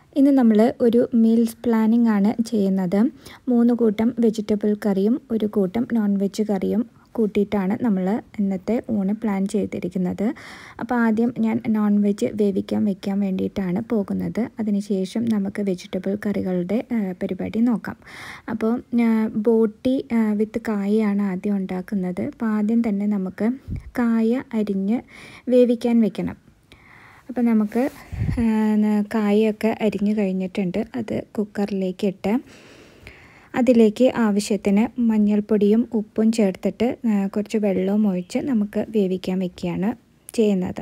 ഇന്ന് നമ്മൾ ഒരു മീൽസ് പ്ലാനിംഗ് ആണ് ചെയ്യുന്നത് മൂന്ന് കൂട്ടം വെജിറ്റബിൾ കറിയും ഒരു കൂട്ടം നോൺ വെജ് കറിയും കൂട്ടിയിട്ടാണ് നമ്മൾ ഇന്നത്തെ ഊണ് പ്ലാൻ ചെയ്തിരിക്കുന്നത് അപ്പോൾ ആദ്യം ഞാൻ നോൺ വെജ് വേവിക്കാൻ വെക്കാൻ വേണ്ടിയിട്ടാണ് പോകുന്നത് അതിനുശേഷം നമുക്ക് വെജിറ്റബിൾ കറികളുടെ ആ, പരിപാടി നോക്കാം അപ്പോൾ ബോട്ടി ആ, വിത്ത് കായയാണ് ആദ്യം ഉണ്ടാക്കുന്നത് അപ്പോൾ ആദ്യം തന്നെ നമുക്ക് കായ അരിഞ്ഞ് വേവിക്കാൻ വെക്കണം അപ്പോൾ നമുക്ക് ആ, ന- കായൊക്കെ അരിഞ്ഞു കഴിഞ്ഞിട്ടുണ്ട് അത് കുക്കറിലേക്ക് ഇട്ട് അതിലേക്ക് ആവശ്യത്തിന് മഞ്ഞൾപ്പൊടിയും ഉപ്പും ചേർത്തിട്ട് ആ, കുറച്ച് വെള്ളവും ഒഴിച്ച് നമുക്ക് വേവിക്കാൻ വെക്കുകയാണ് ചെയ്യുന്നത്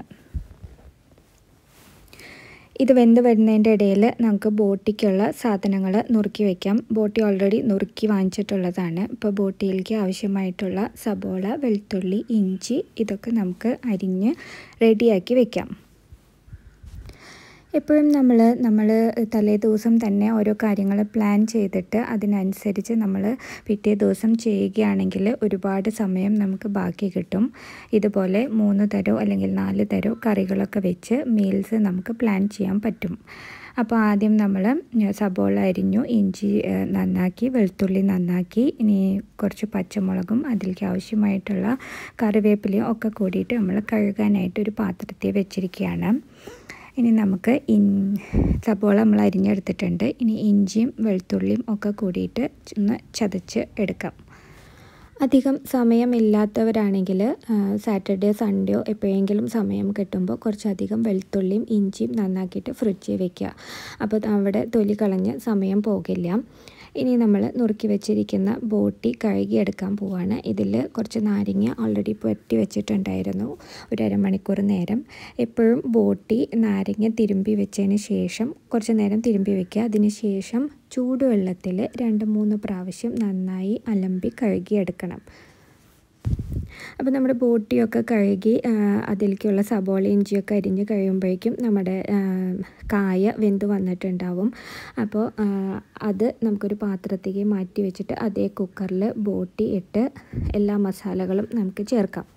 ഇത് വെന്ത് വരുന്നതിൻ്റെ ഇടയിൽ നമുക്ക് ബോട്ടിക്കുള്ള സാധനങ്ങൾ നുറുക്കി വയ്ക്കാം ബോട്ടി ഓൾറെഡി നുറുക്കി വാങ്ങിച്ചിട്ടുള്ളതാണ് ഇപ്പോൾ ബോട്ടിയിലേക്ക് ആവശ്യമായിട്ടുള്ള സബോള വെളുത്തുള്ളി ഇഞ്ചി ഇതൊക്കെ നമുക്ക് അരിഞ്ഞ് റെഡിയാക്കി വെക്കാം എപ്പോഴും നമ്മൾ നമ്മൾ തലേ ദിവസം തന്നെ ഓരോ കാര്യങ്ങൾ പ്ലാൻ ചെയ്തിട്ട് അതിനനുസരിച്ച് നമ്മൾ പിറ്റേ ദിവസം ചെയ്യുകയാണെങ്കിൽ ഒരുപാട് സമയം നമുക്ക് ബാക്കി കിട്ടും ഇതുപോലെ മൂന്ന് തരോ അല്ലെങ്കിൽ നാല് തരോ കറികളൊക്കെ വെച്ച് മീൽസ് നമുക്ക് പ്ലാൻ ചെയ്യാൻ പറ്റും അപ്പോൾ ആദ്യം നമ്മൾ സബോള അരിഞ്ഞു ഇഞ്ചി ഏഹ്, നന്നാക്കി വെളുത്തുള്ളി നന്നാക്കി ഇനി കുറച്ച് പച്ചമുളകും അതിലേക്ക് ആവശ്യമായിട്ടുള്ള കറിവേപ്പിലയും ഒക്കെ കൂടിയിട്ട് നമ്മൾ കഴുകാനായിട്ട് ഒരു പാത്രത്തിൽ വെച്ചിരിക്കുകയാണ് ഇനി നമുക്ക് ഇൻ സബോള നമ്മൾ അരിഞ്ഞെടുത്തിട്ടുണ്ട് ഇനി ഇഞ്ചിയും വെളുത്തുള്ളിയും ഒക്കെ കൂടിയിട്ട് ഒന്ന് ചതച്ച് എടുക്കാം അധികം സമയമില്ലാത്തവരാണെങ്കിൽ സാറ്റർഡേ സൺഡേയോ എപ്പോഴെങ്കിലും സമയം കിട്ടുമ്പോൾ കുറച്ചധികം വെളുത്തുള്ളിയും ഇഞ്ചിയും നന്നാക്കിയിട്ട് ഫ്രിഡ്ജിൽ വെക്കുക അപ്പോൾ അവിടെ തൊലി കളഞ്ഞ് സമയം പോകില്ല ഇനി നമ്മൾ നുറുക്കി വെച്ചിരിക്കുന്ന ബോട്ടി കഴുകിയെടുക്കാൻ പോവാണ് ഇതിൽ കുറച്ച് നാരങ്ങ ഓൾറെഡി പുരട്ടി വെച്ചിട്ടുണ്ടായിരുന്നു ഒരു അരമണിക്കൂർ നേരം എപ്പോഴും ബോട്ടി നാരങ്ങ തിരുമ്പി വെച്ചതിന് ശേഷം കുറച്ച് നേരം തിരുമ്പി വെക്കുക അതിന് ശേഷം ചൂടുവെള്ളത്തിൽ രണ്ട് മൂന്ന് പ്രാവശ്യം നന്നായി അലമ്പി കഴുകിയെടുക്കണം അപ്പോൾ നമ്മുടെ ബോട്ടിയൊക്കെ കഴുകി ആ, അതിലേക്കുള്ള സബോള ഇഞ്ചിയൊക്കെ അരിഞ്ഞ് കഴിയുമ്പോഴേക്കും നമ്മുടെ ആ, കായ വെന്ത് വന്നിട്ടുണ്ടാവും അപ്പോൾ ആ, അത് നമുക്കൊരു പാത്രത്തേക്ക് മാറ്റി വെച്ചിട്ട് അതേ കുക്കറിൽ ബോട്ടി ഇട്ട് എല്ലാ മസാലകളും നമുക്ക് ചേർക്കാം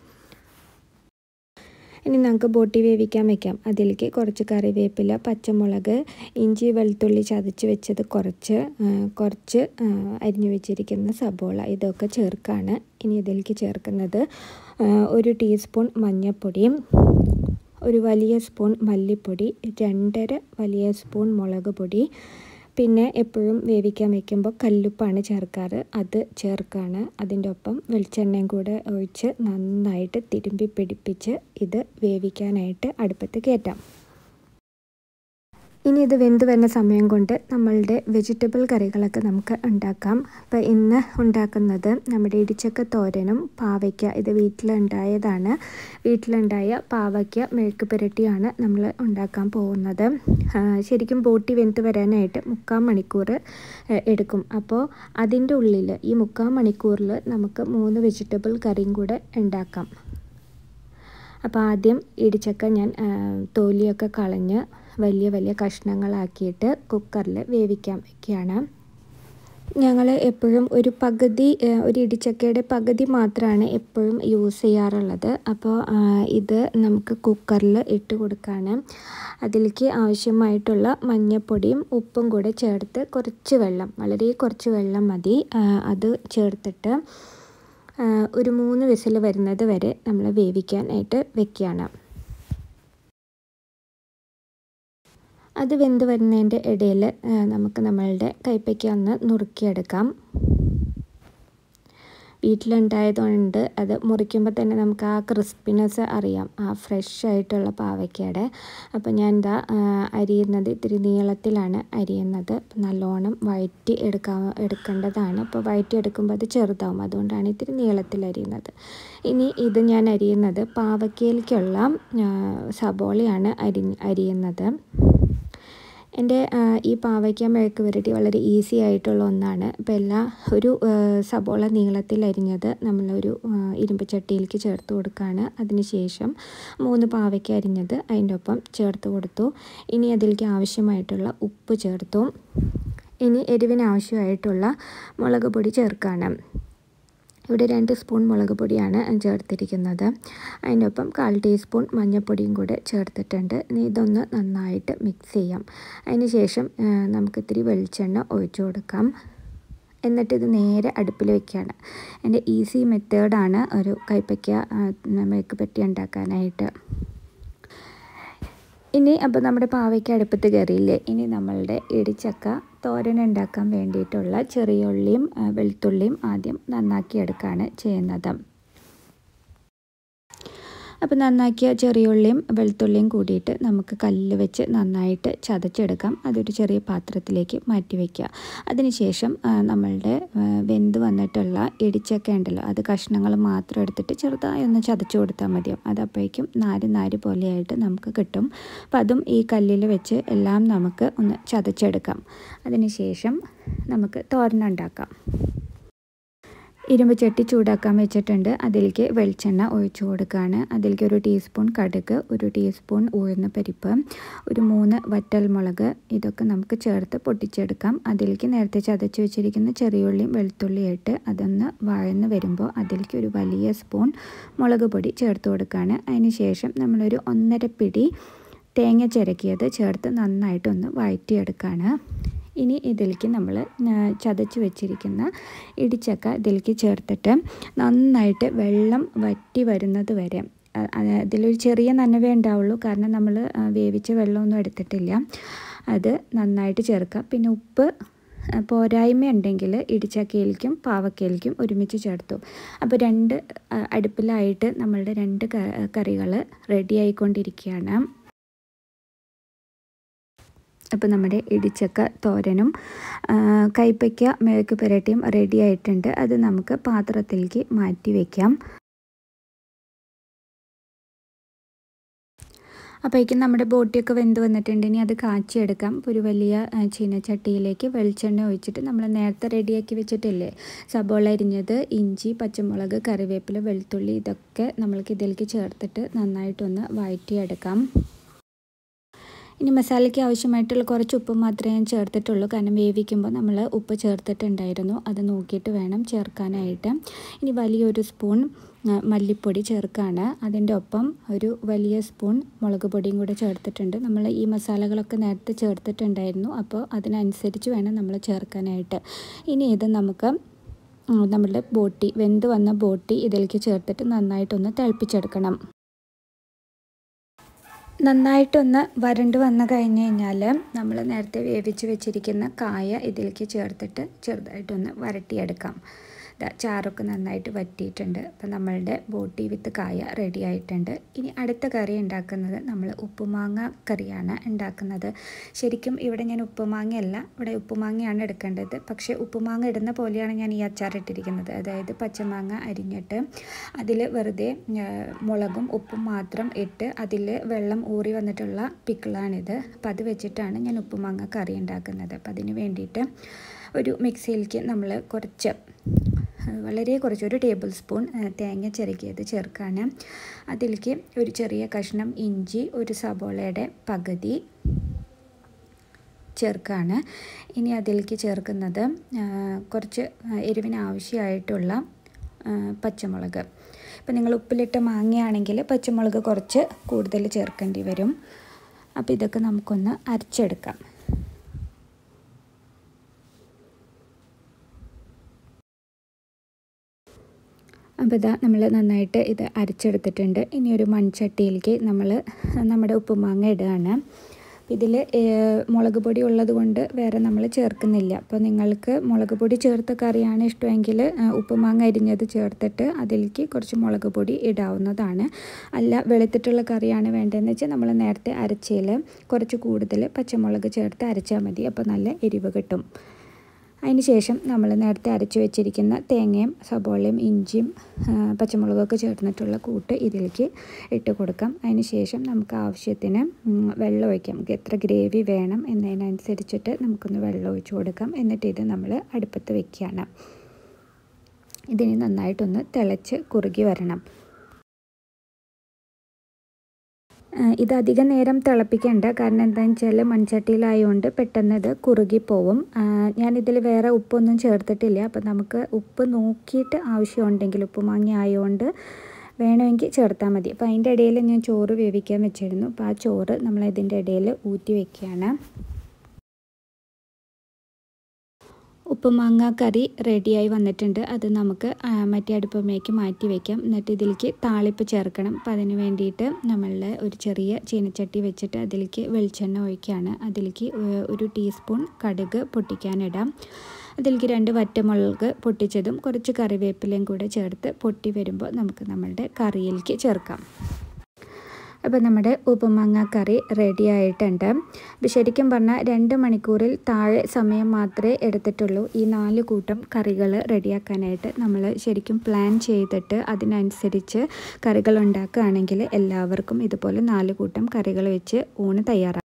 ഇനി നമുക്ക് ബോട്ടി വേവിക്കാൻ വെക്കാം അതിലേക്ക് കുറച്ച് കറിവേപ്പില പച്ചമുളക് ഇഞ്ചി വെളുത്തുള്ളി ചതച്ച് വെച്ചത് കുറച്ച് ആ, കുറച്ച് ആ, അരിഞ്ഞു വെച്ചിരിക്കുന്ന സബോള ഇതൊക്കെ ചേർക്കാണ് ഇനി ഇതിലേക്ക് ചേർക്കുന്നത് ആ, ഒരു ടീസ്പൂൺ മഞ്ഞൾപ്പൊടിയും ഒരു വലിയ സ്പൂൺ മല്ലിപ്പൊടി രണ്ടര വലിയ സ്പൂൺ മുളക് പൊടി പിന്നെ എപ്പോഴും വേവിക്കാൻ വെക്കുമ്പോൾ കല്ലുപ്പാണ് ചേർക്കാറ് അത് ചേർക്കാണ് അതിൻ്റെ ഒപ്പം വെളിച്ചെണ്ണയും കൂടെ ഒഴിച്ച് നന്നായിട്ട് തിരുമ്പി പിടിപ്പിച്ച് ഇത് വേവിക്കാനായിട്ട് അടുപ്പത്ത് കയറ്റാം ഇനി ഇത് വെന്ത് വരുന്ന സമയം കൊണ്ട് നമ്മളുടെ വെജിറ്റബിൾ കറികളൊക്കെ നമുക്ക് ഉണ്ടാക്കാം അപ്പോൾ ഇന്ന് ഉണ്ടാക്കുന്നത് നമ്മുടെ ഇടിച്ചക്ക തോരനും പാവയ്ക്ക ഇത് വീട്ടിലുണ്ടായതാണ് വീട്ടിലുണ്ടായ പാവയ്ക്ക മെഴുക്ക് പുരട്ടിയാണ് നമ്മൾ ഉണ്ടാക്കാൻ പോകുന്നത് ആ, ശരിക്കും ബോട്ടി വെന്ത് വരാനായിട്ട് മുക്കാൽ മണിക്കൂർ ഏ, എടുക്കും അപ്പോൾ അതിൻ്റെ ഉള്ളിൽ ഈ മുക്കാൽ മണിക്കൂറിൽ നമുക്ക് മൂന്ന് വെജിറ്റബിൾ കറിയും കൂടെ ഉണ്ടാക്കാം അപ്പോൾ ആദ്യം ഇടിച്ചക്ക ഞാൻ ആ, തൊലിയൊക്കെ കളഞ്ഞ് വലിയ വലിയ കഷ്ണങ്ങളാക്കിയിട്ട് കുക്കറിൽ വേവിക്കാൻ വയ്ക്കുകയാണ് ഞങ്ങൾ എപ്പോഴും ഒരു പകുതി ആ, ഒരു ഇടിച്ചക്കയുടെ പകുതി മാത്രമാണ് എപ്പോഴും യൂസ് ചെയ്യാറുള്ളത് അപ്പോൾ ആ, ഇത് നമുക്ക് കുക്കറിൽ ഇട്ട് കൊടുക്കുകയാണ് അതിലേക്ക് ആവശ്യമായിട്ടുള്ള മഞ്ഞൾപ്പൊടിയും ഉപ്പും കൂടെ ചേർത്ത് കുറച്ച് വെള്ളം വളരെ കുറച്ച് വെള്ളം മതി ആ, അത് ചേർത്തിട്ട് ആ, ഒരു മൂന്ന് വിസിൽ വരുന്നത് വരെ നമ്മൾ വേവിക്കാനായിട്ട് വെക്കുകയാണ് അത് വെന്ത് വരുന്നതിൻ്റെ ഇടയിൽ നമുക്ക് നമ്മളുടെ കൈപ്പയ്ക്ക ഒന്ന് നുറുക്കിയെടുക്കാം വീട്ടിലുണ്ടായതുകൊണ്ട് അത് മുറിക്കുമ്പോൾ തന്നെ നമുക്ക് ആ ക്രിസ്പിനെസ് അറിയാം ആ ഫ്രഷ് ആയിട്ടുള്ള പാവയ്ക്കയുടെ അപ്പോൾ ഞാൻ എന്താ അരിയുന്നത് ഇത്തിരി നീളത്തിലാണ് അരിയുന്നത് നല്ലോണം വഴറ്റി എടുക്കാൻ എടുക്കേണ്ടതാണ് അപ്പോൾ വഴറ്റി എടുക്കുമ്പോൾ അത് ചെറുതാവും അതുകൊണ്ടാണ് ഇത്തിരി നീളത്തിൽ അരിയുന്നത് ഇനി ഇത് ഞാൻ അരിയുന്നത് പാവയ്ക്കയിലേക്കുള്ള ആ, സബോളയാണ് അരി അരിയുന്നത് എൻ്റെ ആ, ഈ പാവയ്ക്ക മെഴുക്ക് പുരട്ടി വളരെ ഈസി ആയിട്ടുള്ള ഒന്നാണ് അപ്പോൾ എല്ലാ ഒരു ആ, സബോള നീളത്തിൽ അരിഞ്ഞത് നമ്മളൊരു ആ, ഇരുമ്പ് ചട്ടിയിലേക്ക് ചേർത്ത് കൊടുക്കുകയാണ് അതിനുശേഷം മൂന്ന് പാവയ്ക്ക അരിഞ്ഞത് അതിൻ്റെ ഒപ്പം ചേർത്ത് കൊടുത്തു ഇനി അതിലേക്ക് ആവശ്യമായിട്ടുള്ള ഉപ്പ് ചേർത്തു ഇനി എരിവിന് ആവശ്യമായിട്ടുള്ള മുളക് പൊടി ചേർക്കുകയാണ് ഇവിടെ രണ്ട് സ്പൂൺ മുളക് പൊടിയാണ് ചേർത്തിരിക്കുന്നത് അതിനൊപ്പം കാൽ ടീസ്പൂൺ മഞ്ഞൾപ്പൊടിയും കൂടെ ചേർത്തിട്ടുണ്ട് ഇനി ഇതൊന്ന് നന്നായിട്ട് മിക്സ് ചെയ്യാം അതിന് ശേഷം നമുക്ക് ഇത്തിരി വെളിച്ചെണ്ണ ഒഴിച്ചു കൊടുക്കാം എന്നിട്ട് ഇത് നേരെ അടുപ്പിൽ വെക്കുകയാണ് എൻ്റെ ഈസി മെത്തേഡാണ് ഒരു കൈപ്പയ്ക്ക മെഴുക്ക് പെട്ടി ഉണ്ടാക്കാനായിട്ട് ഇനി അപ്പോൾ നമ്മുടെ പാവയ്ക്ക് അടുപ്പത്ത് കയറിയില്ലേ ഇനി നമ്മളുടെ ഇടിച്ചക്ക തോരൻ ഉണ്ടാക്കാൻ വേണ്ടിയിട്ടുള്ള ചെറിയ ഉള്ളിയും വെളുത്തുള്ളിയും ആദ്യം നന്നാക്കിയെടുക്കുകയാണ് ചെയ്യുന്നത് അപ്പോൾ നന്നാക്കിയ ചെറിയ ഉള്ളിയും വെളുത്തുള്ളിയും കൂടിയിട്ട് നമുക്ക് കല്ലിൽ വെച്ച് നന്നായിട്ട് ചതച്ചെടുക്കാം അതൊരു ചെറിയ പാത്രത്തിലേക്ക് മാറ്റി വയ്ക്കുക അതിനുശേഷം നമ്മളുടെ വെന്ത് വന്നിട്ടുള്ള ഇടിച്ചക്ക ഉണ്ടല്ലോ അത് കഷ്ണങ്ങൾ മാത്രം എടുത്തിട്ട് ചെറുതായി ഒന്ന് ചതച്ച് കൊടുത്താൽ മതിയാവും അത് അപ്പോഴേക്കും നാര് നാര് പോലെയായിട്ട് നമുക്ക് കിട്ടും അപ്പോൾ അതും ഈ കല്ലിൽ വെച്ച് എല്ലാം നമുക്ക് ഒന്ന് ചതച്ചെടുക്കാം അതിനുശേഷം നമുക്ക് തോരനുണ്ടാക്കാം ഇരുമ്പ് ചട്ടി ചൂടാക്കാൻ വെച്ചിട്ടുണ്ട് അതിലേക്ക് വെളിച്ചെണ്ണ ഒഴിച്ചു കൊടുക്കുകയാണ് അതിലേക്ക് ഒരു ടീസ്പൂൺ കടുക് ഒരു ടീസ്പൂൺ ഉഴുന്ന പരിപ്പ് ഒരു മൂന്ന് വറ്റൽമുളക് ഇതൊക്കെ നമുക്ക് ചേർത്ത് പൊട്ടിച്ചെടുക്കാം അതിലേക്ക് നേരത്തെ ചതച്ച് വെച്ചിരിക്കുന്ന ചെറിയുള്ളിയും വെളുത്തുള്ളിയും ഇട്ട് അതൊന്ന് വഴന്ന് വരുമ്പോൾ അതിലേക്ക് ഒരു വലിയ സ്പൂൺ മുളക് പൊടി ചേർത്ത് കൊടുക്കുകയാണ് അതിന് ശേഷം നമ്മളൊരു ഒന്നര പിടി തേങ്ങ ചിരക്കിയത് ചേർത്ത് നന്നായിട്ടൊന്ന് വഴറ്റിയെടുക്കുകയാണ് ഇനി ഇതിലേക്ക് നമ്മൾ ചതച്ച് വെച്ചിരിക്കുന്ന ഇടിച്ചക്ക ഇതിലേക്ക് ചേർത്തിട്ട് നന്നായിട്ട് വെള്ളം വറ്റി വരുന്നത് വരെ അതിലൊരു ചെറിയ നനവേ ഉണ്ടാവുള്ളൂ കാരണം നമ്മൾ വേവിച്ച വെള്ളമൊന്നും എടുത്തിട്ടില്ല അത് നന്നായിട്ട് ചേർക്കുക പിന്നെ ഉപ്പ് പോരായ്മ ഉണ്ടെങ്കിൽ ഇടിച്ചക്കയിലേക്കും പാവക്കയിലേക്കും ഒരുമിച്ച് ചേർത്തു അപ്പോൾ രണ്ട് അടുപ്പിലായിട്ട് നമ്മളുടെ രണ്ട് കറികൾ റെഡി ആയിക്കൊണ്ടിരിക്കുകയാണ് അപ്പോൾ നമ്മുടെ ഇടിച്ചക്ക തോരനും കൈപ്പയ്ക്ക മെഴുക്ക് പുരട്ടിയും റെഡി ആയിട്ടുണ്ട് അത് നമുക്ക് പാത്രത്തിലേക്ക് മാറ്റി വയ്ക്കാം അപ്പോഴേക്കും നമ്മുടെ ബോട്ടിയൊക്കെ വെന്ത് വന്നിട്ടുണ്ട് ഇനി അത് കാച്ചിയെടുക്കാം ഒരു വലിയ ചീനച്ചട്ടിയിലേക്ക് വെളിച്ചെണ്ണ ഒഴിച്ചിട്ട് നമ്മൾ നേരത്തെ റെഡിയാക്കി വെച്ചിട്ടില്ലേ സബോള അരിഞ്ഞത് ഇഞ്ചി പച്ചമുളക് കറിവേപ്പില വെളുത്തുള്ളി ഇതൊക്കെ നമ്മൾക്ക് ഇതിലേക്ക് ചേർത്തിട്ട് നന്നായിട്ടൊന്ന് വഴറ്റിയെടുക്കാം ഇനി മസാലയ്ക്ക് ആവശ്യമായിട്ടുള്ള കുറച്ച് ഉപ്പ് മാത്രമേ ഞാൻ ചേർത്തിട്ടുള്ളൂ കാരണം വേവിക്കുമ്പോൾ നമ്മൾ ഉപ്പ് ചേർത്തിട്ടുണ്ടായിരുന്നു അത് നോക്കിയിട്ട് വേണം ചേർക്കാനായിട്ട് ഇനി വലിയൊരു സ്പൂൺ മല്ലിപ്പൊടി ചേർക്കാണ് അതിൻ്റെ ഒപ്പം ഒരു വലിയ സ്പൂൺ മുളക് പൊടിയും കൂടെ ചേർത്തിട്ടുണ്ട് നമ്മൾ ഈ മസാലകളൊക്കെ നേരത്തെ ചേർത്തിട്ടുണ്ടായിരുന്നു അപ്പോൾ അതിനനുസരിച്ച് വേണം നമ്മൾ ചേർക്കാനായിട്ട് ഇനി ഇത് നമുക്ക് നമ്മളുടെ ബോട്ടി വെന്ത് വന്ന ബോട്ടി ഇതിലേക്ക് ചേർത്തിട്ട് നന്നായിട്ടൊന്ന് തിളപ്പിച്ചെടുക്കണം നന്നായിട്ടൊന്ന് വരണ്ട് വന്നു കഴിഞ്ഞ് കഴിഞ്ഞാൽ നമ്മൾ നേരത്തെ വേവിച്ച് വെച്ചിരിക്കുന്ന കായ ഇതിലേക്ക് ചേർത്തിട്ട് ചെറുതായിട്ടൊന്ന് വരട്ടിയെടുക്കാം ചാറൊക്കെ നന്നായിട്ട് വറ്റിയിട്ടുണ്ട് അപ്പം നമ്മളുടെ ബോട്ടി വിത്ത് കായ റെഡി ആയിട്ടുണ്ട് ഇനി അടുത്ത കറി ഉണ്ടാക്കുന്നത് നമ്മൾ ഉപ്പുമാങ്ങ കറിയാണ് ഉണ്ടാക്കുന്നത് ശരിക്കും ഇവിടെ ഞാൻ ഉപ്പുമാങ്ങയല്ല ഇവിടെ ഉപ്പുമാങ്ങയാണ് എടുക്കേണ്ടത് പക്ഷേ ഉപ്പുമാങ്ങ ഇടുന്ന പോലെയാണ് ഞാൻ ഈ അച്ചാർ ഇട്ടിരിക്കുന്നത് അതായത് പച്ചമാങ്ങ അരിഞ്ഞിട്ട് അതിൽ വെറുതെ മുളകും ഉപ്പും മാത്രം ഇട്ട് അതിൽ വെള്ളം ഊറി വന്നിട്ടുള്ള പിക്കിളാണിത് അപ്പോൾ അത് വെച്ചിട്ടാണ് ഞാൻ ഉപ്പുമാങ്ങ കറി ഉണ്ടാക്കുന്നത് അപ്പോൾ അതിന് വേണ്ടിയിട്ട് ഒരു മിക്സിയിലേക്ക് നമ്മൾ കുറച്ച് വളരെ കുറച്ച് ഒരു ടേബിൾ സ്പൂൺ തേങ്ങ ചിരകിയത് ചേർക്കാണ് അതിലേക്ക് ഒരു ചെറിയ കഷ്ണം ഇഞ്ചി ഒരു സബോളയുടെ പകുതി ചേർക്കാണ് ഇനി അതിലേക്ക് ചേർക്കുന്നത് കുറച്ച് എരിവിന് ആവശ്യമായിട്ടുള്ള പച്ചമുളക് ഇപ്പം നിങ്ങൾ ഉപ്പിലിട്ട മാങ്ങയാണെങ്കിൽ പച്ചമുളക് കുറച്ച് കൂടുതൽ ചേർക്കേണ്ടി വരും അപ്പോൾ ഇതൊക്കെ നമുക്കൊന്ന് അരച്ചെടുക്കാം അപ്പോൾ ഇതാ നമ്മൾ നന്നായിട്ട് ഇത് അരച്ചെടുത്തിട്ടുണ്ട് ഇനി ഒരു മൺചട്ടിയിലേക്ക് നമ്മൾ നമ്മുടെ ഉപ്പുമാങ്ങ ഇടുകയാണ് ഇതിൽ മുളക് പൊടി ഉള്ളത് കൊണ്ട് വേറെ നമ്മൾ ചേർക്കുന്നില്ല അപ്പോൾ നിങ്ങൾക്ക് മുളക് പൊടി ചേർത്ത കറിയാണ് ഇഷ്ടമെങ്കിൽ ഉപ്പുമാങ്ങ അരിഞ്ഞത് ചേർത്തിട്ട് അതിലേക്ക് കുറച്ച് മുളക് പൊടി ഇടാവുന്നതാണ് അല്ല വെളുത്തിട്ടുള്ള കറിയാണ് വേണ്ടതെന്ന് വെച്ചാൽ നമ്മൾ നേരത്തെ അരച്ചതിൽ കുറച്ച് കൂടുതൽ പച്ചമുളക് ചേർത്ത് അരച്ചാൽ മതി അപ്പോൾ നല്ല എരിവ് കിട്ടും അതിന് ശേഷം നമ്മൾ നേരത്തെ അരച്ച് വെച്ചിരിക്കുന്ന തേങ്ങയും സബോളയും ഇഞ്ചിയും പച്ചമുളകൊക്കെ ചേർന്നിട്ടുള്ള കൂട്ട് ഇതിലേക്ക് ഇട്ട് കൊടുക്കാം അതിന് ശേഷം നമുക്ക് ആവശ്യത്തിന് വെള്ളം ഒഴിക്കാം നമുക്ക് എത്ര ഗ്രേവി വേണം എന്നതിനനുസരിച്ചിട്ട് നമുക്കൊന്ന് വെള്ളം ഒഴിച്ച് കൊടുക്കാം എന്നിട്ട് ഇത് നമ്മൾ അടുപ്പത്ത് വെക്കുകയാണ് ഇതിന് നന്നായിട്ടൊന്ന് തിളച്ച് കുറുകി വരണം ഇത് അധികം നേരം തിളപ്പിക്കേണ്ട കാരണം എന്താണെന്ന് വെച്ചാൽ മൺചട്ടിയിലായതുകൊണ്ട് പെട്ടെന്ന് ഇത് കുറുകിപ്പോവും ഞാനിതിൽ വേറെ ഉപ്പൊന്നും ചേർത്തിട്ടില്ല അപ്പം നമുക്ക് ഉപ്പ് നോക്കിയിട്ട് ആവശ്യമുണ്ടെങ്കിൽ ഉപ്പ് മാങ്ങ ആയതുകൊണ്ട് വേണമെങ്കിൽ ചേർത്താൽ മതി അപ്പോൾ അതിൻ്റെ ഇടയിൽ ഞാൻ ചോറ് വേവിക്കാൻ വെച്ചിരുന്നു അപ്പോൾ ആ ചോറ് നമ്മൾ ഇതിൻ്റെ ഇടയിൽ ഊറ്റി വെക്കുകയാണ് ഉപ്പുമാങ്ങ കറി റെഡിയായി വന്നിട്ടുണ്ട് അത് നമുക്ക് മറ്റേ അടുപ്പമേക്ക് മാറ്റി വയ്ക്കാം എന്നിട്ട് ഇതിലേക്ക് താളിപ്പ് ചേർക്കണം അപ്പോൾ അതിന് വേണ്ടിയിട്ട് നമ്മളുടെ ഒരു ചെറിയ ചീനച്ചട്ടി വെച്ചിട്ട് അതിലേക്ക് വെളിച്ചെണ്ണ ഒഴിക്കുകയാണ് അതിലേക്ക് ഒരു ടീസ്പൂൺ കടുക് പൊട്ടിക്കാനിടാം അതിലേക്ക് രണ്ട് വറ്റമുളക് പൊട്ടിച്ചതും കുറച്ച് കറിവേപ്പിലയും കൂടെ ചേർത്ത് പൊട്ടി വരുമ്പോൾ നമുക്ക് നമ്മളുടെ കറിയിലേക്ക് ചേർക്കാം അപ്പോൾ നമ്മുടെ ഉപ്പുമാങ്ങ കറി റെഡി ആയിട്ടുണ്ട് അപ്പോൾ ശരിക്കും പറഞ്ഞാൽ രണ്ട് മണിക്കൂറിൽ താഴെ സമയം മാത്രമേ എടുത്തിട്ടുള്ളൂ ഈ നാല് കൂട്ടം കറികൾ റെഡിയാക്കാനായിട്ട് നമ്മൾ ശരിക്കും പ്ലാൻ ചെയ്തിട്ട് അതിനനുസരിച്ച് കറികൾ ഉണ്ടാക്കുകയാണെങ്കിൽ എല്ലാവർക്കും ഇതുപോലെ നാല് കൂട്ടം കറികൾ വെച്ച് ഊണ് തയ്യാറാക്കാം